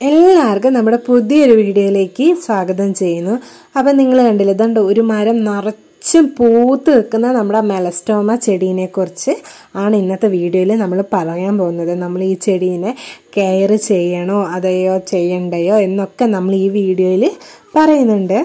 എല്ലാവർക്കും നമ്മുടെ പുതിയൊരു വീഡിയോയിലേക്ക് സ്വാഗതം ചെയ്യുന്നു അപ്പം നിങ്ങൾ കണ്ടില്ല ഇതുണ്ട് ഒരു മരം നിറച്ചും പൂത്ത് നിൽക്കുന്ന നമ്മുടെ മെലസ്റ്റോമ ചെടീനെ കുറിച്ച് ആണ് ഇന്നത്തെ വീഡിയോയിൽ നമ്മൾ പറയാൻ പോകുന്നത് നമ്മൾ ഈ ചെടീനെ കെയർ ചെയ്യണോ അതെയോ ചെയ്യണ്ടയോ എന്നൊക്കെ നമ്മൾ ഈ വീഡിയോയിൽ പറയുന്നുണ്ട്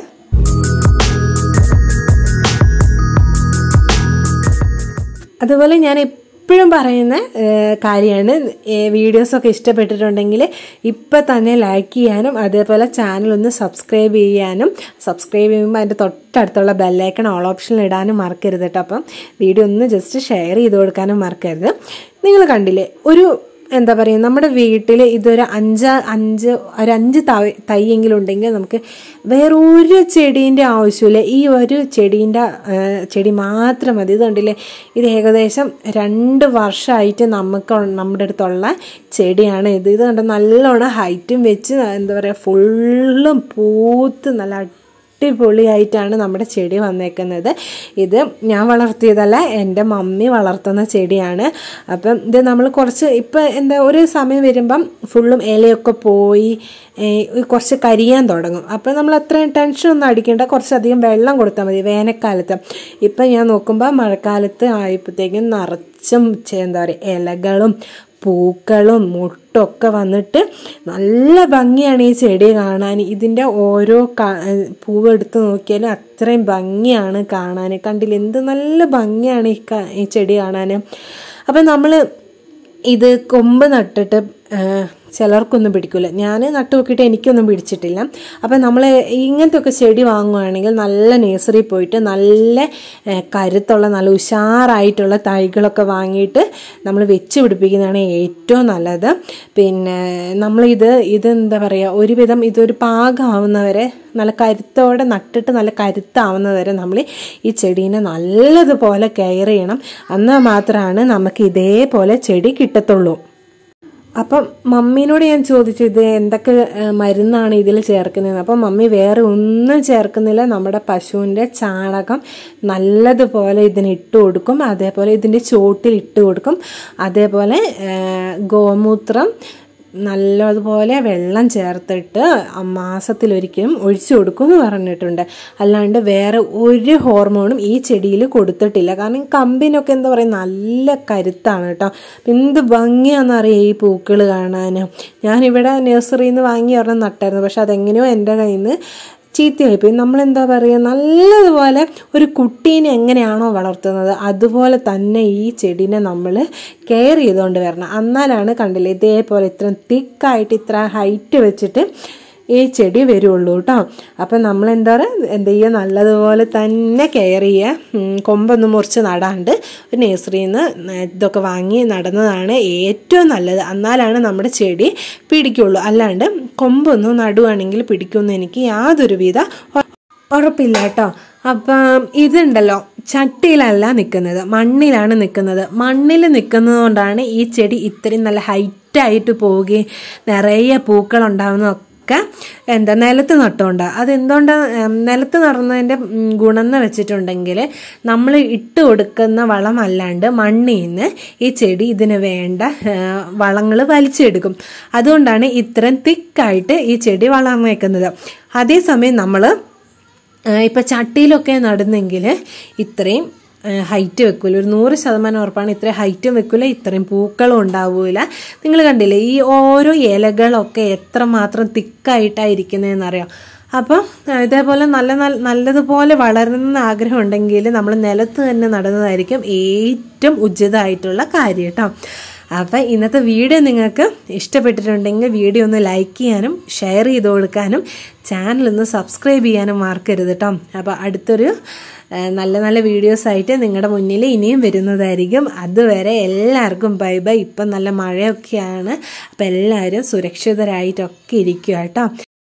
അതുപോലെ ഞാൻ എപ്പോഴും പറയുന്ന കാര്യമാണ് വീഡിയോസൊക്കെ ഇഷ്ടപ്പെട്ടിട്ടുണ്ടെങ്കിൽ ഇപ്പം തന്നെ ലൈക്ക് ചെയ്യാനും അതേപോലെ ചാനൽ ഒന്ന് സബ്സ്ക്രൈബ് ചെയ്യാനും സബ്സ്ക്രൈബ് ചെയ്യുമ്പോൾ അതിൻ്റെ തൊട്ടടുത്തുള്ള ബെല്ലൈക്കൺ ഓൾ ഓപ്ഷനിൽ ഇടാനും മറക്കരുത് കേട്ടോ അപ്പം വീഡിയോ ഒന്ന് ജസ്റ്റ് ഷെയർ ചെയ്ത് കൊടുക്കാനും മറക്കരുത് നിങ്ങൾ കണ്ടില്ലേ ഒരു എന്താ പറയുക നമ്മുടെ വീട്ടിൽ ഇതൊരു അഞ്ച് അഞ്ച് ഒരു അഞ്ച് തൈ തൈയെങ്കിലും ഉണ്ടെങ്കിൽ നമുക്ക് വേറൊരു ചെടീൻ്റെ ആവശ്യമില്ല ഈ ഒരു ചെടീൻ്റെ ചെടി മാത്രം മതി ഇത് കണ്ടില്ലേ ഇത് ഏകദേശം രണ്ട് വർഷമായിട്ട് നമുക്ക് നമ്മുടെ അടുത്തുള്ള ചെടിയാണ് ഇത് ഇത് കണ്ട നല്ലോണം ഹൈറ്റും വെച്ച് എന്താ പറയുക ഫുള്ളും പൂത്ത് നല്ല അടിപൊളിയായിട്ടാണ് നമ്മുടെ ചെടി വന്നേക്കുന്നത് ഇത് ഞാൻ വളർത്തിയതല്ല എൻ്റെ മമ്മി വളർത്തുന്ന ചെടിയാണ് അപ്പം ഇത് നമ്മൾ കുറച്ച് ഇപ്പം എന്താ ഒരു സമയം വരുമ്പം ഫുള്ളും ഇലയൊക്കെ പോയി കുറച്ച് കരിയാൻ തുടങ്ങും അപ്പം നമ്മൾ അത്രയും ടെൻഷൻ ഒന്നും അടിക്കേണ്ട കുറച്ചധികം വെള്ളം കൊടുത്താൽ മതി വേനൽക്കാലത്ത് ഇപ്പം ഞാൻ നോക്കുമ്പോൾ മഴക്കാലത്ത് ആയപ്പോഴത്തേക്കും നിറച്ചും എന്താ പറയുക ഇലകളും പൂക്കളും മുട്ടൊക്കെ വന്നിട്ട് നല്ല ഭംഗിയാണ് ഈ ചെടി കാണാൻ ഇതിൻ്റെ ഓരോ പൂവ് എടുത്ത് നോക്കിയാലും അത്രയും ഭംഗിയാണ് കാണാൻ കണ്ടില്ല എന്ത് നല്ല ഭംഗിയാണ് ഈ ഈ ചെടി കാണാൻ അപ്പം നമ്മൾ ഇത് കൊമ്പ് നട്ടിട്ട് ചിലർക്കൊന്നും പിടിക്കില്ല ഞാൻ നട്ടു നോക്കിയിട്ട് എനിക്കൊന്നും പിടിച്ചിട്ടില്ല അപ്പം നമ്മൾ ഇങ്ങനത്തെ ഒക്കെ ചെടി വാങ്ങുകയാണെങ്കിൽ നല്ല നേഴ്സറി പോയിട്ട് നല്ല കരുത്തുള്ള നല്ല ഉഷാറായിട്ടുള്ള തൈകളൊക്കെ വാങ്ങിയിട്ട് നമ്മൾ വെച്ച് പിടിപ്പിക്കുന്നതാണ് ഏറ്റവും നല്ലത് പിന്നെ നമ്മളിത് ഇത് എന്താ പറയുക ഒരുവിധം ഇതൊരു പാകമാവുന്നവരെ നല്ല കരുത്തോടെ നട്ടിട്ട് നല്ല കരുത്താവുന്നവരെ നമ്മൾ ഈ ചെടീനെ നല്ലതുപോലെ കെയർ ചെയ്യണം എന്നാൽ മാത്രമാണ് നമുക്ക് ഇതേപോലെ ചെടി കിട്ടത്തുള്ളൂ അപ്പം മമ്മീനോട് ഞാൻ ചോദിച്ചു ഇത് എന്തൊക്കെ മരുന്നാണ് ഇതിൽ ചേർക്കുന്നത് അപ്പം മമ്മി വേറെ ഒന്നും ചേർക്കുന്നില്ല നമ്മുടെ പശുവിൻ്റെ ചാണകം നല്ലതുപോലെ ഇതിന് ഇട്ട് കൊടുക്കും അതേപോലെ ഇതിൻ്റെ ചോട്ടിൽ ഇട്ട് കൊടുക്കും അതേപോലെ ഗോമൂത്രം നല്ലതുപോലെ വെള്ളം ചേർത്തിട്ട് മാസത്തിലൊരിക്കലും ഒഴിച്ചു കൊടുക്കും എന്ന് പറഞ്ഞിട്ടുണ്ട് അല്ലാണ്ട് വേറെ ഒരു ഹോർമോണും ഈ ചെടിയിൽ കൊടുത്തിട്ടില്ല കാരണം കമ്പിനൊക്കെ എന്താ പറയുക നല്ല കരുത്താണ് കേട്ടോ എന്ത് ഭംഗിയാണെന്നറിയാം ഈ പൂക്കൾ കാണാൻ ഞാനിവിടെ നഴ്സറിയിൽ നിന്ന് വാങ്ങി ഒരെണ്ണം നട്ടായിരുന്നു പക്ഷെ അതെങ്ങനെയോ എൻ്റെ കയ്യിൽ നിന്ന് ചീത്തയായിപ്പോയി നമ്മളെന്താ പറയുക നല്ലതുപോലെ ഒരു കുട്ടീനെ എങ്ങനെയാണോ വളർത്തുന്നത് അതുപോലെ തന്നെ ഈ ചെടീനെ നമ്മൾ കെയർ ചെയ്തുകൊണ്ട് വരണം എന്നാലാണ് കണ്ടില്ലേ ഇതേപോലെ ഇത്ര തിക്കായിട്ട് ഇത്ര ഹൈറ്റ് വെച്ചിട്ട് ഈ ചെടി വരുള്ളൂ കേട്ടോ അപ്പം നമ്മൾ എന്താ പറയുക എന്ത് ചെയ്യുക നല്ലതുപോലെ തന്നെ കെയർ ചെയ്യുക കൊമ്പൊന്നും മുറിച്ച് നടാണ്ട് ഒരു നേഴ്സറിയിൽ നിന്ന് ഇതൊക്കെ വാങ്ങി നടന്നതാണ് ഏറ്റവും നല്ലത് എന്നാലാണ് നമ്മുടെ ചെടി പിടിക്കുള്ളൂ അല്ലാണ്ട് കൊമ്പൊന്നും നടുവാണെങ്കിൽ പിടിക്കുമെന്ന് എനിക്ക് യാതൊരുവിധ ഉറപ്പില്ല കേട്ടോ അപ്പം ഇതുണ്ടല്ലോ ചട്ടിയിലല്ല നിൽക്കുന്നത് മണ്ണിലാണ് നിൽക്കുന്നത് മണ്ണിൽ നിൽക്കുന്നത് കൊണ്ടാണ് ഈ ചെടി ഇത്രയും നല്ല ഹൈറ്റായിട്ട് പോവുകയും നിറയെ പൂക്കൾ ഉണ്ടാകുന്നതൊക്കെ ഒക്കെ എന്താ നിലത്ത് നട്ടുകൊണ്ട് അതെന്തുകൊണ്ടാണ് നിലത്ത് നടന്നതിൻ്റെ ഗുണം എന്ന് വെച്ചിട്ടുണ്ടെങ്കിൽ നമ്മൾ ഇട്ട് കൊടുക്കുന്ന വളമല്ലാണ്ട് മണ്ണിൽ നിന്ന് ഈ ചെടി ഇതിന് വേണ്ട വളങ്ങൾ വലിച്ചെടുക്കും അതുകൊണ്ടാണ് ഇത്രയും തിക്കായിട്ട് ഈ ചെടി വളർന്നേക്കുന്നത് അതേസമയം നമ്മൾ ഇപ്പം ചട്ടിയിലൊക്കെ നടുന്നെങ്കിൽ ഇത്രയും ഹൈറ്റ് വെക്കില്ല ഒരു നൂറ് ശതമാനം ഉറപ്പാണ് ഇത്രയും ഹൈറ്റും വെക്കില്ല ഇത്രയും പൂക്കളും ഉണ്ടാവില്ല നിങ്ങൾ കണ്ടില്ലേ ഈ ഓരോ ഇലകളൊക്കെ എത്രമാത്രം തിക്കായിട്ടായിരിക്കുന്നതെന്നറിയാം അപ്പം ഇതേപോലെ നല്ല നല്ല നല്ലതുപോലെ വളരുന്ന ആഗ്രഹം ഉണ്ടെങ്കിൽ നമ്മൾ നിലത്ത് തന്നെ നടുന്നതായിരിക്കും ഏറ്റവും ഉചിതമായിട്ടുള്ള കാര്യം കേട്ടോ അപ്പം ഇന്നത്തെ വീഡിയോ നിങ്ങൾക്ക് ഇഷ്ടപ്പെട്ടിട്ടുണ്ടെങ്കിൽ വീഡിയോ ഒന്ന് ലൈക്ക് ചെയ്യാനും ഷെയർ ചെയ്ത് കൊടുക്കാനും ചാനൽ ഒന്ന് സബ്സ്ക്രൈബ് ചെയ്യാനും മറക്കരുത് കേട്ടോ അപ്പോൾ അടുത്തൊരു നല്ല നല്ല വീഡിയോസ് ആയിട്ട് നിങ്ങളുടെ മുന്നിൽ ഇനിയും വരുന്നതായിരിക്കും അതുവരെ എല്ലാവർക്കും ബൈ ബൈ ഇപ്പം നല്ല മഴയൊക്കെയാണ് അപ്പം എല്ലാവരും സുരക്ഷിതരായിട്ടൊക്കെ ഇരിക്കുക കേട്ടോ